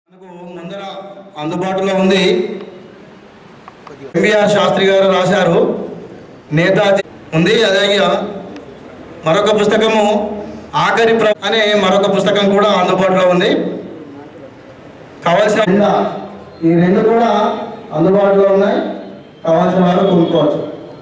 మనకు ముందర అందుబాటులో ఉంది ఎంవిఆర్ శాస్త్రి గారు రాశారు నేతాజీ ఉంది అదే మరొక పుస్తకము ఆఖరి ప్ర అనే మరొక పుస్తకం కూడా అందుబాటులో ఉంది కావాల్సిన ఈ రెండు కూడా అందుబాటులో ఉన్నాయి కావాల్సిన వారు కొనుక్కోవచ్చు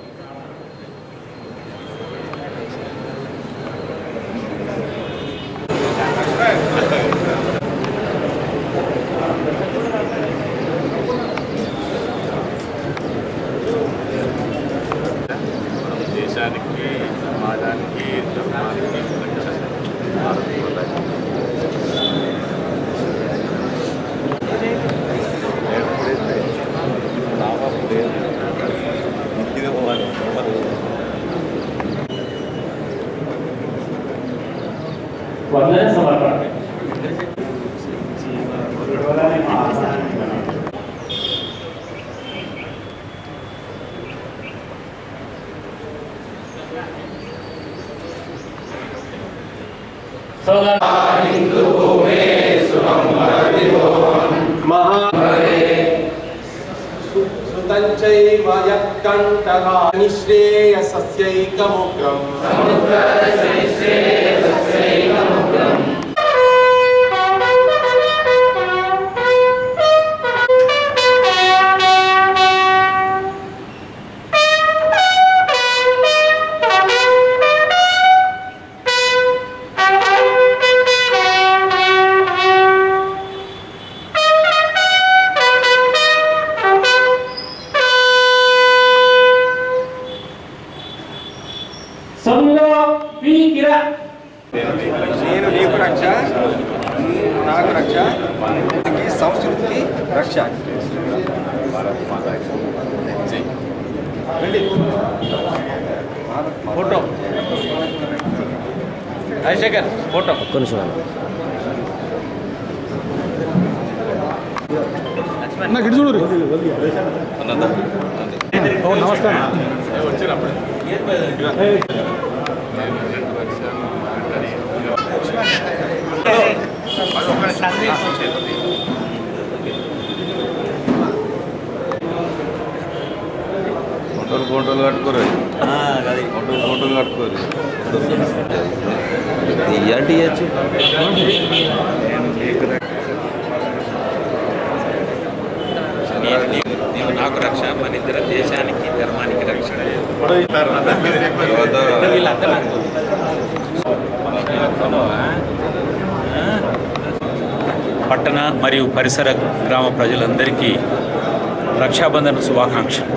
దేశానికి సమాజానికి ధర్మానికి వందన సమర్పణ సోదర సుతంచైవ యత్కంఠగా నిశ్రేయసస్యైకముగ్రం సొమ్ములో పీకిర నేను నీకు రక్ష నీవు నాకు రక్ష ఈ సంస్కృతికి రక్ష ఫోటో రాజశేఖర్ ఫోటో ఫోటోలు ఫోటోలు కట్టుకోరు ఫోటోలు ఫోటోలు కట్టుకోరు ఇలాంటి ఇవ్వచ్చు నీవు నాకు రక్ష మన ఇద్దరు దేశానికి ధర్మానికి రక్ష తర్వాత పట్టణ మరియు పరిసర గ్రామ ప్రజలందరికీ రక్షాబంధన శుభాకాంక్షలు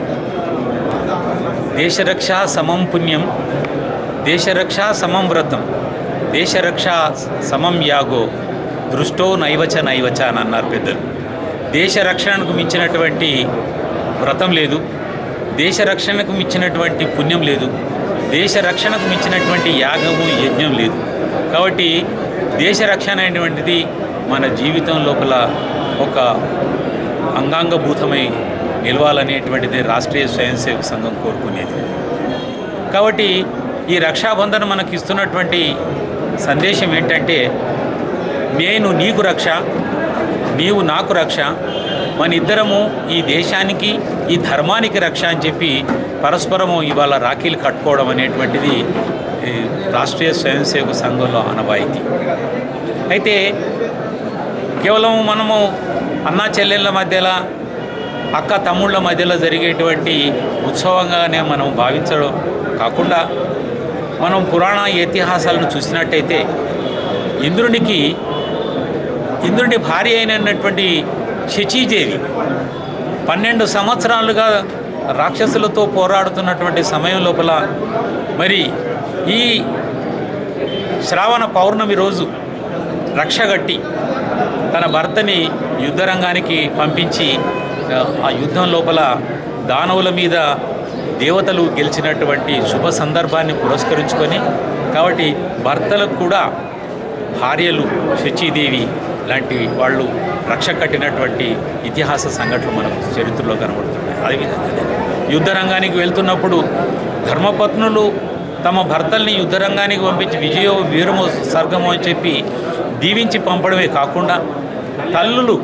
దేశరక్ష సమం పుణ్యం దేశరక్ష సమం వ్రతం దేశరక్ష సమం యాగో దృష్టో నైవచ నైవచ అని అన్నారు పెద్దలు దేశ రక్షణకు మించినటువంటి వ్రతం లేదు దేశ రక్షణకు మించినటువంటి పుణ్యం లేదు దేశ రక్షణకు మించినటువంటి యాగము యజ్ఞం లేదు కాబట్టి దేశ రక్షణ అనేటువంటిది మన జీవితం లోపల ఒక అంగాంగభూతమై నిలవాలనేటువంటిది రాష్ట్రీయ స్వయం సేవక సంఘం కోరుకునేది కాబట్టి ఈ రక్షాబంధన్ మనకి ఇస్తున్నటువంటి సందేశం ఏంటంటే నేను నీకు రక్ష నీవు నాకు రక్ష మన ఇద్దరము ఈ దేశానికి ఈ ధర్మానికి రక్ష అని చెప్పి పరస్పరము ఇవాళ రాఖీలు కట్టుకోవడం అనేటువంటిది ఈ రాష్ట్రీయ స్వయం సేవక సంఘంలో ఆనవాయితీ అయితే కేవలం మనము అన్నా చెల్లెళ్ళ మధ్యలో అక్క తమ్ముళ్ళ మధ్యలో జరిగేటువంటి ఉత్సవంగానే మనం భావించడం కాకుండా మనం పురాణ ఇతిహాసాలను చూసినట్టయితే ఇంద్రునికి ఇంద్రుడి భార్య అయినటువంటి శచీదేవి పన్నెండు సంవత్సరాలుగా రాక్షసులతో పోరాడుతున్నటువంటి సమయం లోపల మరి ఈ శ్రావణ పౌర్ణమి రోజు రక్షగట్టి తన భర్తని యుద్ధరంగానికి పంపించి ఆ, ఆ యుద్ధం లోపల దానవుల మీద దేవతలు గెలిచినటువంటి శుభ సందర్భాన్ని పురస్కరించుకొని కాబట్టి భర్తలకు కూడా భార్యలు శచీదేవి లాంటి వాళ్ళు రక్ష కట్టినటువంటి ఇతిహాస సంఘటనలు మనకు చరిత్రలో కనబడుతున్నాయి అదేవిధంగా యుద్ధరంగానికి వెళ్తున్నప్పుడు ధర్మపత్నులు తమ భర్తల్ని యుద్ధరంగానికి పంపించి విజయో వీరమో స్వర్గమో అని చెప్పి దీవించి పంపడమే కాకుండా తల్లులు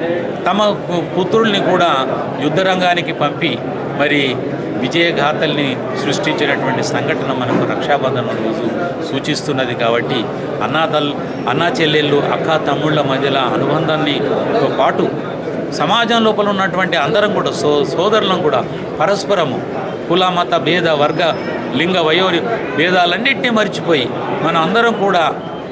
తమ పు- పుత్రుల్ని కూడా యుద్ధరంగానికి పంపి మరి విజయగాథల్ని సృష్టించినటువంటి సంఘటన మనకు రక్షాబంధనం రోజు సూచిస్తున్నది కాబట్టి అన్నాతల్ అన్నా చెల్లెళ్ళు అక్క తమ్ముళ్ళ మధ్యలో అనుబంధాన్నితో పాటు సమాజం లోపల ఉన్నటువంటి అందరం కూడా సో సోదరులను కూడా పరస్పరము కుల మత భేద వర్గ లింగ వయో భేదాలన్నింటినీ మర్చిపోయి మనం అందరం కూడా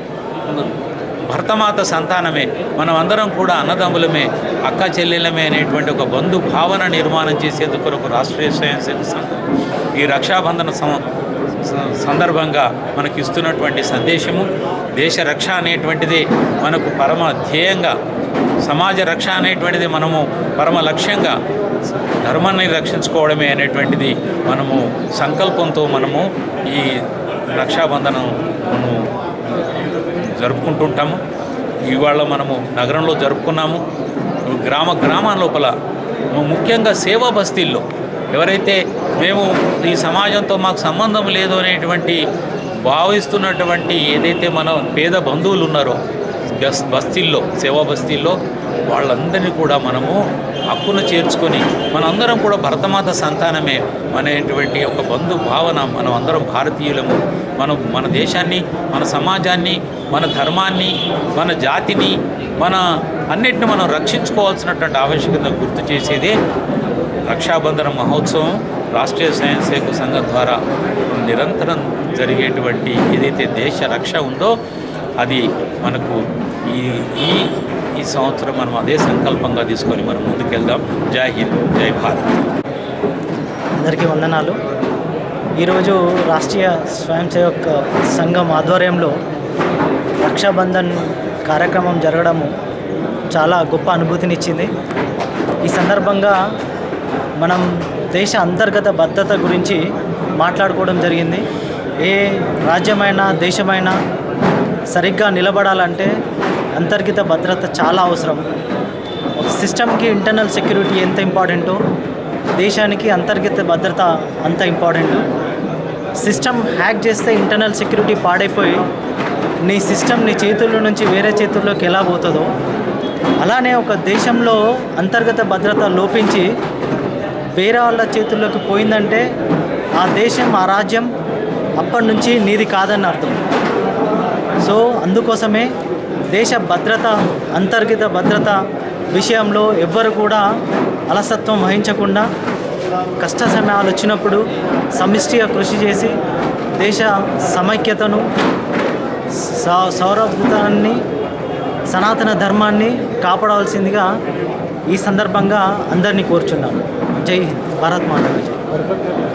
భర్తమాత సంతానమే మనం అందరం కూడా అన్నదమ్ములమే అక్క చెల్లెలమే అనేటువంటి ఒక బంధు భావన నిర్మాణం చేసేందుకు కొరకు రాష్ట్రీయ స్వయం సేవక సంఘం ఈ రక్షాబంధన సం- స- సందర్భంగా మనకి ఇస్తున్నటువంటి సందేశము దేశ రక్ష అనేటువంటిది మనకు పరమ ధ్యేయంగా సమాజ రక్ష అనేటువంటిది మనము పరమ లక్ష్యంగా ధర్మాన్ని రక్షించుకోవడమే అనేటువంటిది మనము సంకల్పంతో మనము ఈ రక్షాబంధనం మనము జరుపుకుంటుంటాము ఇవాళ మనము నగరంలో జరుపుకున్నాము గ్రామ గ్రామం లోపల ము- ముఖ్యంగా సేవా బస్తీల్లో ఎవరైతే మేము ఈ సమాజంతో మాకు సంబంధం లేదు అనేటువంటి భావిస్తున్నటువంటి ఏదైతే మన పేద బంధువులు ఉన్నారో బస్ బస్తీల్లో సేవా బస్తీల్లో వాళ్ళందరినీ కూడా మనము హక్కును చేర్చుకొని మనందరం కూడా భరతమాత సంతానమే అనేటువంటి ఒక బంధు భావన మనం అందరం భారతీయులము మనం మన దేశాన్ని మన సమాజాన్ని మన ధర్మాన్ని మన జాతిని మన అన్నిటిని మనం రక్షించుకోవాల్సినటువంటి ఆవశ్యకత గుర్తు చేసేదే రక్షాబంధన మహోత్సవం రాష్ట్రీయ స్వయం సేవక సంఘం ద్వారా నిరంతరం జరిగేటువంటి ఏదైతే దేశ రక్ష ఉందో అది మనకు ఈ ఈ ఈ సంవత్సరం మనం అదే సంకల్పంగా తీసుకొని మనం ముందుకెళ్దాం జై హింద్ జై భారత్ అందరికీ వందనాలు ఈరోజు రాష్ట్రీయ స్వయం సేవక్ సంఘం ఆధ్వర్యంలో రక్షాబంధన్ కార్యక్రమం జరగడము చాలా గొప్ప అనుభూతినిచ్చింది ఈ సందర్భంగా మనం దేశ అంతర్గత భద్రత గురించి మాట్లాడుకోవడం జరిగింది ఏ రాజ్యమైనా దేశమైనా సరిగ్గా నిలబడాలంటే అంతర్గత భద్రత చాలా అవసరం ఒక సిస్టమ్కి ఇంటర్నల్ సెక్యూరిటీ ఎంత ఇంపార్టెంటో దేశానికి అంతర్గత భద్రత అంత ఇంపార్టెంట్ సిస్టమ్ హ్యాక్ చేస్తే ఇంటర్నల్ సెక్యూరిటీ పాడైపోయి నీ సిస్టమ్ నీ చేతుల్లో నుంచి వేరే చేతుల్లోకి ఎలా పోతుందో అలానే ఒక దేశంలో అంతర్గత భద్రత లోపించి వేరే వాళ్ళ చేతుల్లోకి పోయిందంటే ఆ దేశం ఆ రాజ్యం అప్పటి నుంచి నీది కాదని అర్థం సో అందుకోసమే దేశ భద్రత అంతర్గత భద్రత విషయంలో ఎవ్వరు కూడా అలసత్వం వహించకుండా కష్ట సమయాలు వచ్చినప్పుడు సమిష్టిగా కృషి చేసి దేశ సమైక్యతను సౌ- సౌరభృతాన్ని సనాతన ధర్మాన్ని కాపాడవలసిందిగా ఈ సందర్భంగా అందరినీ కోరుచున్నాను జై హింద్ భారత్ మాతా కీ జై